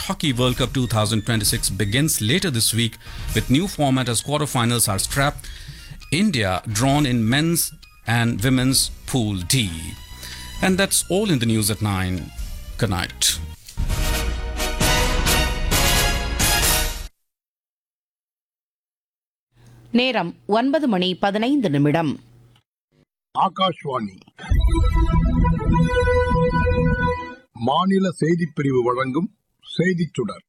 Hockey World Cup 2026 begins later this week with new format as quarterfinals are strapped. India drawn in men's and women's Pool D. And that's all in the news at 9. Good night. நேரம் ஒன்பது மணி பதினைந்து நிமிடம் ஆகாஷ்வாணி மாநில செய்திப் பிரிவு வழங்கும் செய்திச் சுடர்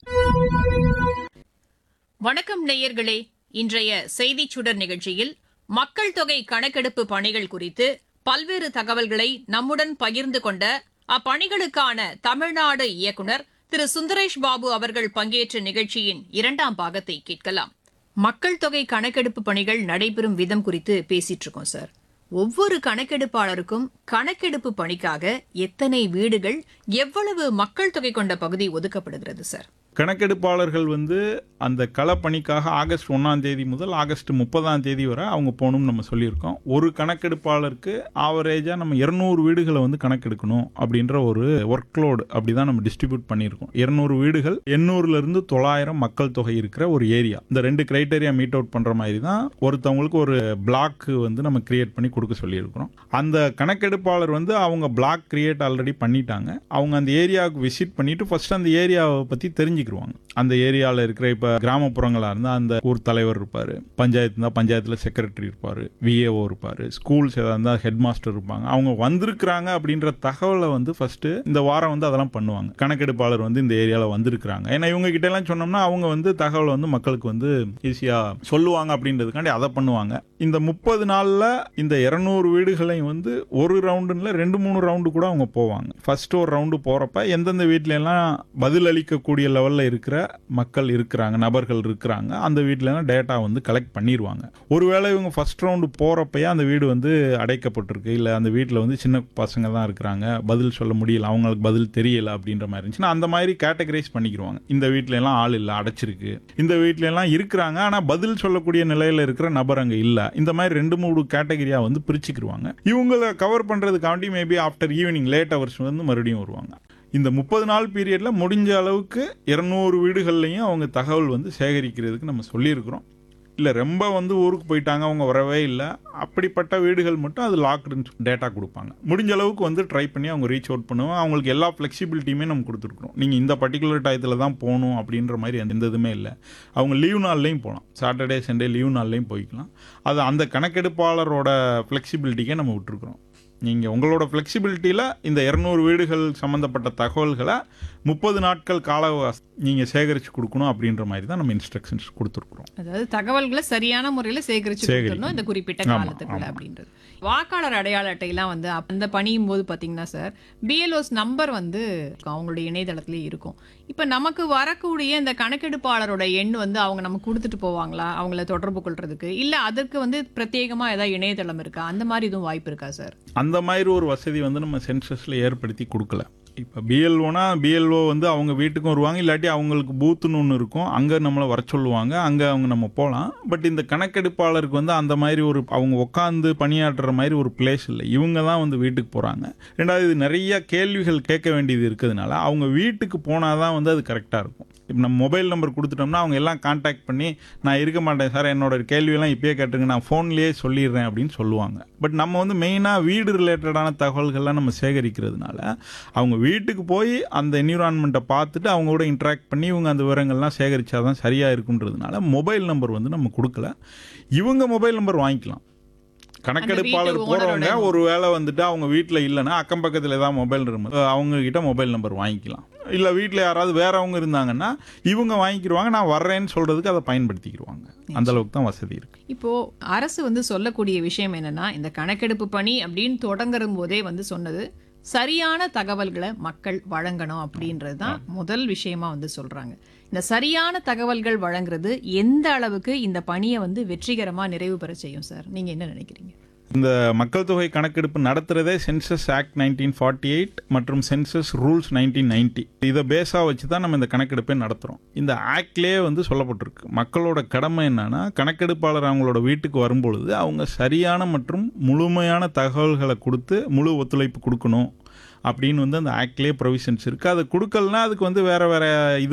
வணக்கம் நேயர்களே இன்றைய செய்திச் சுடர் நிகழ்ச்சியில் மக்கள் தொகை கணக்கெடுப்பு பணிகள் குறித்து பல்வேறு தகவல்களை நம்முடன் பகிர்ந்து கொண்ட அப்பணிகளுக்கான தமிழ்நாடு இயக்குனர் திரு சுந்தரேஷ் பாபு அவர்கள் பங்கேற்ற நிகழ்ச்சியின் இரண்டாம் பாகத்தை கேட்கலாம் மக்கள் தொகை கணக்கெடுப்பு பணிகள் நடைபெறும் விதம் குறித்து பேசிட்டு இருக்கோம் சார் ஒவ்வொரு கணக்கெடுப்பாளருக்கும் கணக்கெடுப்பு பணிக்காக எத்தனை வீடுகள் எவ்வளவு மக்கள் தொகை கொண்ட பகுதி ஒதுக்கப்படுகிறது சார் கணக்கெடுப்பாளர்கள் வந்து அந்த களப்பணிக்காக ஆகஸ்ட் ஒன்றாம் தேதி முதல் ஆகஸ்ட் முப்பதாம் தேதி வரை அவங்க போகணும்னு நம்ம சொல்லியிருக்கோம் ஒரு கணக்கெடுப்பாளருக்கு ஆவரேஜாக நம்ம இருநூறு வீடுகளை வந்து கணக்கெடுக்கணும் அப்படின்ற ஒரு ஒர்க் லோடு அப்படி தான் நம்ம டிஸ்ட்ரிபியூட் பண்ணியிருக்கோம் இருநூறு வீடுகள் எண்ணூறுலேருந்து தொள்ளாயிரம் மக்கள் தொகை இருக்கிற ஒரு ஏரியா இந்த ரெண்டு கிரைட்டேரியா மீட் அவுட் பண்ணுற மாதிரி தான் ஒருத்தவங்களுக்கு ஒரு பிளாக் வந்து நம்ம கிரியேட் பண்ணி கொடுக்க சொல்லியிருக்கிறோம் அந்த கணக்கெடுப்பாளர் வந்து அவங்க பிளாக் கிரியேட் ஆல்ரெடி பண்ணிட்டாங்க அவங்க அந்த ஏரியாவுக்கு விசிட் பண்ணிட்டு ஃபர்ஸ்ட் அந்த ஏரியாவை பற்றி தெரிஞ்சுக்கிருவாங்க அந்த ஏரியாவில் இருக்கிற இப்போ கிராமப்புறங்களாக இருந்தால் அந்த ஊர் தலைவர் இருப்பார் பஞ்சாயத்து இருந்தால் பஞ்சாயத்தில் செக்ரட்டரி இருப்பார் விஏஓ இருப்பார் ஸ்கூல்ஸ் எதாவது இருந்தால் ஹெட் மாஸ்டர் இருப்பாங்க அவங்க வந்திருக்கிறாங்க அப்படின்ற தகவலை வந்து ஃபர்ஸ்ட் இந்த வாரம் வந்து அதெல்லாம் பண்ணுவாங்க கணக்கெடுப்பாளர் வந்து இந்த ஏரியாவில் வந்திருக்கிறாங்க ஏன்னா இவங்க கிட்ட எல்லாம் சொன்னோம்னா அவங்க வந்து தகவலை வந்து மக்களுக்கு வந்து ஈஸியாக சொல்லுவாங்க அப்படின்றதுக்காண்டி அதை பண்ணுவாங்க இந்த முப்பது நாளில் இந்த இரநூறு வீடுகளையும் வந்து ஒரு ரவுண்டுல ரெண்டு மூணு ரவுண்டு கூட அவங்க போவாங்க ஃபர்ஸ்ட் ஒரு ரவுண்டு போகிறப்ப எந்தெந்த வீட்ல எல்லாம் பதில் அளிக்கக்கூடிய லெவலில் இருக்கிற மக்கள் இருக்கிறாங்க நபர்கள் இருக்கிறாங்க அந்த வீட்ல எல்லாம் டேட்டா வந்து கலெக்ட் பண்ணிடுவாங்க ஒருவேளை இவங்க ஃபர்ஸ்ட் ரவுண்டு போகிறப்பயே அந்த வீடு வந்து அடைக்கப்பட்டிருக்கு இல்லை அந்த வீட்டில் வந்து சின்ன பசங்க தான் இருக்கிறாங்க பதில் சொல்ல முடியல அவங்களுக்கு பதில் தெரியல அப்படின்ற மாதிரி இருந்துச்சுன்னா அந்த மாதிரி கேட்டகரைஸ் பண்ணிக்கிருவாங்க இந்த வீட்ல எல்லாம் ஆள் இல்லை அடைச்சிருக்கு இந்த வீட்ல எல்லாம் இருக்கிறாங்க ஆனால் பதில் சொல்லக்கூடிய நிலையில் இருக்கிற நபர் அங்கே இல்லை இந்த மாதிரி ரெண்டு மூணு கேட்டகரியா வந்து பிரிச்சுக்கிருவாங்க இவங்களை கவர் பண்ணுறதுக்காண்டி maybe after evening late hours வந்து மறுபடியும் வருவாங்க இந்த முப்பது நாள் பீரியட்ல முடிஞ்ச அளவுக்கு இருநூறு வீடுகள்லையும் அவங்க தகவல் வந்து சேகரிக்கிறதுக்கு நம்ம சொல்லியிருக்கிறோம் இல்லை ரொம்ப வந்து ஊருக்கு போயிட்டாங்க அவங்க வரவே இல்லை அப்படிப்பட்ட வீடுகள் மட்டும் அது லாக்டு டேட்டா கொடுப்பாங்க முடிஞ்ச அளவுக்கு வந்து ட்ரை பண்ணி அவங்க ரீச் அவுட் பண்ணுவோம் அவங்களுக்கு எல்லா ஃப்ளெக்சிபிலிட்டியுமே நம்ம கொடுத்துருக்குறோம் நீங்கள் இந்த பர்டிகுலர் டயத்தில் தான் போகணும் அப்படின்ற மாதிரி எந்த இதுவுமே இல்லை அவங்க லீவ் நாள்லையும் போகலாம் சாட்டர்டே சண்டே லீவ் நாள்லையும் போய்க்கலாம் அது அந்த கணக்கெடுப்பாளரோட ஃப்ளெக்சிபிலிட்டிக்கே நம்ம விட்டுருக்குறோம் நீங்கள் உங்களோட ஃப்ளெக்சிபிலிட்டியில் இந்த இரநூறு வீடுகள் சம்மந்தப்பட்ட தகவல்களை முப்பது நாட்கள் கால நீங்கள் சேகரித்து கொடுக்கணும் அப்படின்ற மாதிரி தான் நம்ம இன்ஸ்ட்ரக்ஷன்ஸ் கொடுத்துருக்குறோம் அதாவது தகவல்களை சரியான முறையில சேகரிச்சு சேகரிக்கணும். கொடுத்துடணும் இந்த குறிப்பிட்ட ஆமா, காலத்துக்குள்ள ஆமா. அப்படின்றது வாக்காளர் அடையாள அட்டையெல்லாம் வந்து அந்த பணியும் போது பாத்தீங்கன்னா சார் பிஎல்ஓஸ் நம்பர் வந்து அவங்களுடைய இணையதளத்திலே இருக்கும் இப்ப நமக்கு வரக்கூடிய இந்த கணக்கெடுப்பாளரோட எண் வந்து அவங்க நமக்கு கொடுத்துட்டு போவாங்களா அவங்கள தொடர்பு கொள்றதுக்கு இல்ல அதற்கு வந்து பிரத்யேகமா ஏதாவது இணையதளம் இருக்கா அந்த மாதிரி எதுவும் வாய்ப்பு இருக்கா சார் அந்த மாதிரி ஒரு வசதி வந்து நம்ம சென்சஸில் ஏற்படுத்தி கொடுக்கல இப்போ பிஎல்ஓனா பிஎல்ஓ வந்து அவங்க வீட்டுக்கும் வருவாங்க இல்லாட்டி அவங்களுக்கு பூத்துன்னு ஒன்று இருக்கும் அங்கே நம்மளை வர சொல்லுவாங்க அங்கே அவங்க நம்ம போகலாம் பட் இந்த கணக்கெடுப்பாளருக்கு வந்து அந்த மாதிரி ஒரு அவங்க உட்காந்து பணியாற்றுற மாதிரி ஒரு பிளேஸ் இல்லை இவங்க தான் வந்து வீட்டுக்கு போகிறாங்க ரெண்டாவது இது நிறைய கேள்விகள் கேட்க வேண்டியது இருக்கிறதுனால அவங்க வீட்டுக்கு போனால் தான் வந்து அது கரெக்டாக இருக்கும் இப்போ நம்ம மொபைல் நம்பர் கொடுத்துட்டோம்னா அவங்க எல்லாம் காண்டாக்ட் பண்ணி நான் இருக்க மாட்டேன் சார் என்னோட கேள்வியெல்லாம் இப்பயே கேட்டுருங்க நான் ஃபோன்லேயே சொல்லிடுறேன் அப்படின்னு சொல்லுவாங்க பட் நம்ம வந்து மெயினாக வீடு ரிலேட்டடான தகவல்கள்லாம் நம்ம சேகரிக்கிறதுனால அவங்க வீட்டுக்கு போய் அந்த என்விரான்மெண்ட்டை பார்த்துட்டு அவங்க கூட இன்ட்ராக்ட் பண்ணி இவங்க அந்த விவரங்கள்லாம் சேகரிச்சா தான் சரியாக இருக்குன்றதுனால மொபைல் நம்பர் வந்து நம்ம கொடுக்கல இவங்க மொபைல் நம்பர் வாங்கிக்கலாம் கணக்கெடுப்பாளர் வீட்டு போறவங்க owner-ஓட ஒரு வேளை வந்துட்டு அவங்க வீட்டில் இல்லைன்னா அக்கம் பக்கத்தில் ஏதாவது மொபைல் இருந்து அவங்க கிட்ட மொபைல் நம்பர் வாங்கிக்கலாம் இல்லை வீட்டில் யாராவது வேறவங்க இருந்தாங்கன்னா இவங்க வாங்கிக்கிருவாங்க நான் வர்றேன்னு சொல்றதுக்கு அதை பயன்படுத்திக்கிருவாங்க அந்த அளவுக்கு தான் வசதி இருக்கு இப்போ அரசு வந்து சொல்லக்கூடிய விஷயம் என்னன்னா இந்த கணக்கெடுப்பு பணி அப்படின்னு தொடங்குற போதே வந்து சொன்னது சரியான தகவல்களை மக்கள் வழங்கணும் அப்படின்றது தான் முதல் விஷயமா வந்து சொல்றாங்க இந்த சரியான தகவல்கள் வழங்குறது எந்த அளவுக்கு இந்த பணியை வந்து வெற்றிகரமா நிறைவு பெற செய்யும் சார் நீங்க என்ன நினைக்கிறீங்க இந்த மக்கள் தொகை கணக்கெடுப்பு நடத்துறதே census act nineteen forty eight மற்றும் சென்சஸ் ரூல்ஸ் நைன்டீன் நைன்டி இதை பேஸாக வச்சு தான் நம்ம இந்த கணக்கெடுப்பை நடத்துகிறோம் இந்த ஆக்ட்லேயே வந்து சொல்லப்பட்டிருக்கு மக்களோட கடமை என்னன்னா கணக்கெடுப்பாளர் அவங்களோட வீட்டுக்கு வரும்பொழுது அவங்க சரியான மற்றும் முழுமையான தகவல்களை கொடுத்து முழு ஒத்துழைப்பு கொடுக்கணும் அப்படின்னு வந்து அந்த ஆக்ட்லேயே ப்ரொவிஷன்ஸ் இருக்குது அதை கொடுக்கலனா அதுக்கு வந்து வேற வேற இது